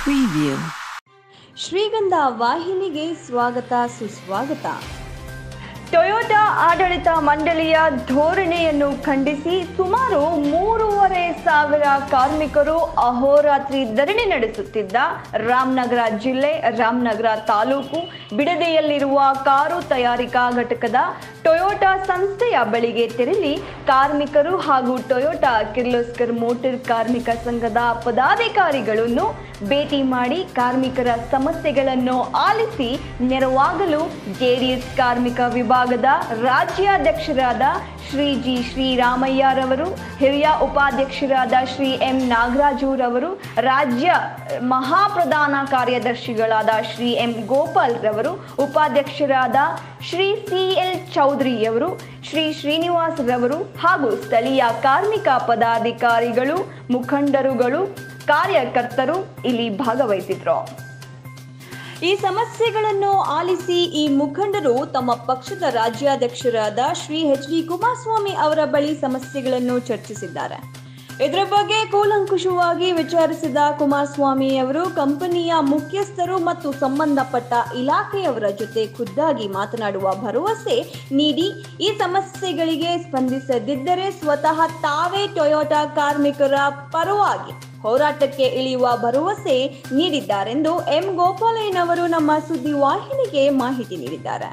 Preview. ಶ್ರೀಗಂಧ ವಾಹಿನಿಗೆ ಸ್ವಾಗತ ಸುಸ್ವಾಗತ ಟೊಯೋಟಾ ಆಡಳಿತ ಮಂಡಳಿಯ ಧೋರಣೆಯನ್ನು ಖಂಡಿಸಿ ಸುಮಾರು ಮೂರುವರೆ ಸಾವಿರ ಕಾರ್ಮಿಕರು ಅಹೋರಾತ್ರಿ ಧರಣಿ ನಡೆಸುತ್ತಿದ್ದ ರಾಮನಗರ ಜಿಲ್ಲೆ ರಾಮನಗರ ತಾಲೂಕು ಬಿಡದೆಯಲ್ಲಿರುವ ಕಾರು ತಯಾರಿಕಾ ಘಟಕದ ಟೊಯೋಟಾ ಸಂಸ್ಥೆಯ ಬಳಿಗೆ ತೆರಳಿ ಕಾರ್ಮಿಕರು ಹಾಗೂ ಟೊಯೋಟಾ ಕಿರ್ಲೋಸ್ಕರ್ ಮೋಟಾರ್ ಕಾರ್ಮಿಕ ಸಂಘದ ಪದಾಧಿಕಾರಿಗಳನ್ನು ಭೇಟಿ ಮಾಡಿ ಕಾರ್ಮಿಕರ ಸಮಸ್ಯೆಗಳನ್ನು ಆಲಿಸಿ ನೆರವಾಗಲು ಜೆಡಿಎಸ್ ಕಾರ್ಮಿಕ ವಿಭಾಗದ ರಾಜ್ಯಾಧ್ಯಕ್ಷರಾದ ಶ್ರೀ ಜಿ ಶ್ರೀರಾಮಯ್ಯರವರು ಹಿರಿಯ ಉಪಾಧ್ಯಕ್ಷರಾದ ಶ್ರೀ ಎಂ ನಾಗರಾಜುರವರು ರಾಜ್ಯ ಮಹಾಪ್ರಧಾನ ಕಾರ್ಯದರ್ಶಿಗಳಾದ ಶ್ರೀ ಎಂ ಗೋಪಾಲ್ ರವರು ಉಪಾಧ್ಯಕ್ಷರಾದ ಶ್ರೀ ಸಿ ಎಲ್ ಚೌಧರಿಯವರು ಶ್ರೀ ಶ್ರೀನಿವಾಸ್ ರವರು ಹಾಗೂ ಸ್ಥಳೀಯ ಕಾರ್ಮಿಕ ಪದಾಧಿಕಾರಿಗಳು ಮುಖಂಡರುಗಳು ಕಾರ್ಯಕರ್ತರು ಇಲ್ಲಿ ಭಾಗವಹಿಸಿದ್ರು ಈ ಸಮಸ್ಯೆಗಳನ್ನು ಆಲಿಸಿ ಈ ಮುಖಂಡರು ತಮ್ಮ ಪಕ್ಷದ ರಾಜ್ಯಾಧ್ಯಕ್ಷರಾದ ಶ್ರೀ ಎಚ್ ಡಿ ಕುಮಾರಸ್ವಾಮಿ ಅವರ ಬಳಿ ಸಮಸ್ಯೆಗಳನ್ನು ಚರ್ಚಿಸಿದ್ದಾರೆ ಇದರ ಬಗ್ಗೆ ಕೂಲಂಕುಷವಾಗಿ ವಿಚಾರಿಸಿದ ಕುಮಾರಸ್ವಾಮಿ ಅವರು ಕಂಪನಿಯ ಮುಖ್ಯಸ್ಥರು ಮತ್ತು ಸಂಬಂಧಪಟ್ಟ ಇಲಾಖೆಯವರ ಜೊತೆ ಖುದ್ದಾಗಿ ಮಾತನಾಡುವ ಭರವಸೆ ನೀಡಿ ಈ ಸಮಸ್ಯೆಗಳಿಗೆ ಸ್ಪಂದಿಸದಿದ್ದರೆ ಸ್ವತಃ ತಾವೇ ಟೊಯೋಟಾ ಕಾರ್ಮಿಕರ ಪರವಾಗಿ ಹೋರಾಟಕ್ಕೆ ಇಳಿಯುವ ಭರವಸೆ ನೀಡಿದ್ದಾರೆಂದು ಎಂ ಗೋಪಾಲಯ್ಯನವರು ನಮ್ಮ ಸುದ್ದಿ ವಾಹಿನಿಗೆ ಮಾಹಿತಿ ನೀಡಿದ್ದಾರೆ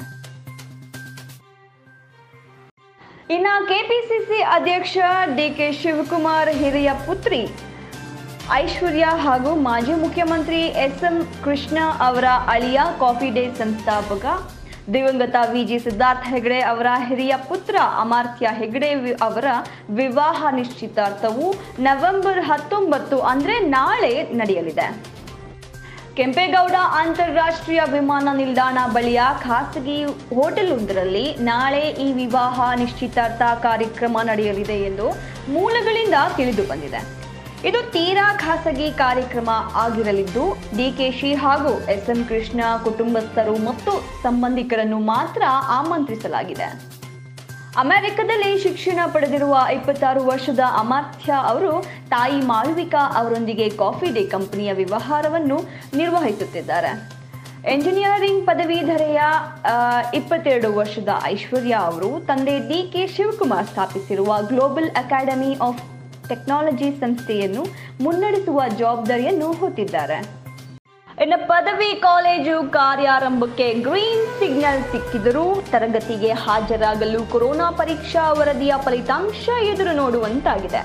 ಇನ್ನ ಕೆಪಿಸಿಸಿ ಅಧ್ಯಕ್ಷ ಡಿ ಕೆ ಶಿವಕುಮಾರ್ ಹಿರಿಯ ಪುತ್ರಿ ಐಶ್ವರ್ಯ ಹಾಗೂ ಮಾಜಿ ಮುಖ್ಯಮಂತ್ರಿ ಎಸ್ ಎಂ ಕೃಷ್ಣ ಅವರ ಅಳಿಯ ಕಾಫಿ ಡೇ ಸಂಸ್ಥಾಪಕ ದಿವಂಗತ ವಿಜಿ ಸಿದ್ಧಾರ್ಥ ಹೆಗಡೆ ಅವರ ಹಿರಿಯ ಪುತ್ರ ಅಮಾರ್ತ್ಯ ಹೆಗಡೆ ವಿ- ಅವರ ವಿವಾಹ ನಿಶ್ಚಿತಾರ್ಥವು ನವೆಂಬರ್ ಹತ್ತೊಂಬತ್ತು ಅಂದ್ರೆ ನಾಳೆ ನಡೆಯಲಿದೆ ಕೆಂಪೇಗೌಡ ಅಂತಾರಾಷ್ಟ್ರೀಯ ವಿಮಾನ ನಿಲ್ದಾಣ ಬಳಿಯ ಖಾಸಗಿ ಹೋಟೆಲ್ ಒಂದರಲ್ಲಿ ನಾಳೆ ಈ ವಿವಾಹ ನಿಶ್ಚಿತಾರ್ಥ ಕಾರ್ಯಕ್ರಮ ನಡೆಯಲಿದೆ ಎಂದು ಮೂಲಗಳಿಂದ ತಿಳಿದು ಬಂದಿದೆ ಇದು ತೀರಾ ಖಾಸಗಿ ಕಾರ್ಯಕ್ರಮ ಆಗಿರಲಿದ್ದು ಡಿಕೆಶಿ ಹಾಗೂ ಎಸ್ ಎಂ ಕೃಷ್ಣ ಕುಟುಂಬಸ್ಥರು ಮತ್ತು ಸಂಬಂಧಿಕರನ್ನು ಮಾತ್ರ ಆಮಂತ್ರಿಸಲಾಗಿದೆ ಅಮೆರಿಕದಲ್ಲಿ ಶಿಕ್ಷಣ ಪಡೆದಿರುವ ಇಪ್ಪತ್ತಾರು ವರ್ಷದ ಅಮಾತ್ಯ ಅವರು ತಾಯಿ ಮಾಳವಿಕಾ ಅವರೊಂದಿಗೆ ಕಾಫಿ ಡೇ ಕಂಪನಿಯ ವ್ಯವಹಾರವನ್ನು ನಿರ್ವಹಿಸುತ್ತಿದ್ದಾರೆ ಎಂಜಿನಿಯರಿಂಗ್ ಪದವೀಧರೆಯ ಆ, ಇಪ್ಪತ್ತೆರಡು ವರ್ಷದ ಐಶ್ವರ್ಯ ಅವರು ತಂದೆ ಡಿ ಕೆ ಶಿವಕುಮಾರ್ ಸ್ಥಾಪಿಸಿರುವ ಗ್ಲೋಬಲ್ ಅಕಾಡೆಮಿ ಆಫ್ ಟೆಕ್ನಾಲಜಿ ಸಂಸ್ಥೆಯನ್ನು ಮುನ್ನಡೆಸುವ ಜವಾಬ್ದಾರಿಯನ್ನು ಹೊತ್ತಿದ್ದಾರೆ ಇನ್ನು ಪದವಿ ಕಾಲೇಜು ಕಾರ್ಯಾರಂಭಕ್ಕೆ ಗ್ರೀನ್ ಸಿಗ್ನಲ್ ಸಿಕ್ಕಿದರೂ ತರಗತಿಗೆ ಹಾಜರಾಗಲು ಕೊರೋನಾ ಪರೀಕ್ಷಾ ವರದಿಯ ಫಲಿತಾಂಶ ಎದುರು ನೋಡುವಂತಾಗಿದೆ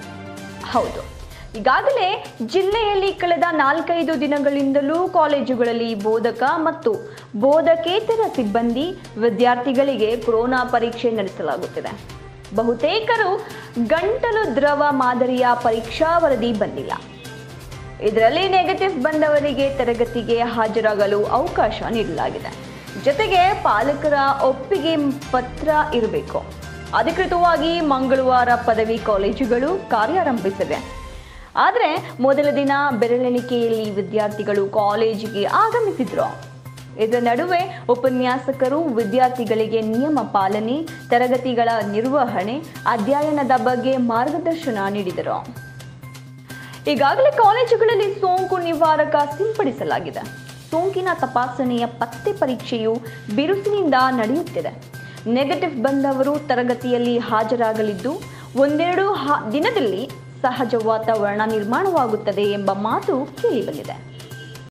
ಹೌದು ಈಗಾಗಲೇ ಜಿಲ್ಲೆಯಲ್ಲಿ ಕಳೆದ ನಾಲ್ಕೈದು ದಿನಗಳಿಂದಲೂ ಕಾಲೇಜುಗಳಲ್ಲಿ ಬೋಧಕ ಮತ್ತು ಬೋಧಕೇತರ ಸಿಬ್ಬಂದಿ ವಿದ್ಯಾರ್ಥಿಗಳಿಗೆ ಕೊರೋನಾ ಪರೀಕ್ಷೆ ನಡೆಸಲಾಗುತ್ತಿದೆ ಬಹುತೇಕರು ಗಂಟಲು ದ್ರವ ಮಾದರಿಯ ಪರೀಕ್ಷಾ ವರದಿ ಬಂದಿಲ್ಲ ಇದರಲ್ಲಿ ನೆಗೆಟಿವ್ ಬಂದವರಿಗೆ ತರಗತಿಗೆ ಹಾಜರಾಗಲು ಅವಕಾಶ ನೀಡಲಾಗಿದೆ ಜೊತೆಗೆ ಪಾಲಕರ ಒಪ್ಪಿಗೆ ಪತ್ರ ಇರಬೇಕು ಅಧಿಕೃತವಾಗಿ ಮಂಗಳವಾರ ಪದವಿ ಕಾಲೇಜುಗಳು ಕಾರ್ಯಾರಂಭಿಸಿವೆ ಆದರೆ ಮೊದಲ ದಿನ ಬೆರಳೆಣಿಕೆಯಲ್ಲಿ ವಿದ್ಯಾರ್ಥಿಗಳು ಕಾಲೇಜಿಗೆ ಆಗಮಿಸಿದ್ರು ಇದರ ನಡುವೆ ಉಪನ್ಯಾಸಕರು ವಿದ್ಯಾರ್ಥಿಗಳಿಗೆ ನಿಯಮ ಪಾಲನೆ ತರಗತಿಗಳ ನಿರ್ವಹಣೆ ಅಧ್ಯಯನದ ಬಗ್ಗೆ ಮಾರ್ಗದರ್ಶನ ನೀಡಿದರು ಈಗಾಗಲೇ ಕಾಲೇಜುಗಳಲ್ಲಿ ಸೋಂಕು ನಿವಾರಕ ಸಿಂಪಡಿಸಲಾಗಿದೆ ಸೋಂಕಿನ ತಪಾಸಣೆಯ ಪತ್ತೆ ಪರೀಕ್ಷೆಯು ಬಿರುಸಿನಿಂದ ನಡೆಯುತ್ತಿದೆ ನೆಗೆಟಿವ್ ಬಂದವರು ತರಗತಿಯಲ್ಲಿ ಹಾಜರಾಗಲಿದ್ದು ಒಂದೆರಡು ಹಾ- ದಿನದಲ್ಲಿ ಸಹಜ ವಾತಾವರಣ ನಿರ್ಮಾಣವಾಗುತ್ತದೆ ಎಂಬ ಮಾತು ಕೇಳಿಬಂದಿದೆ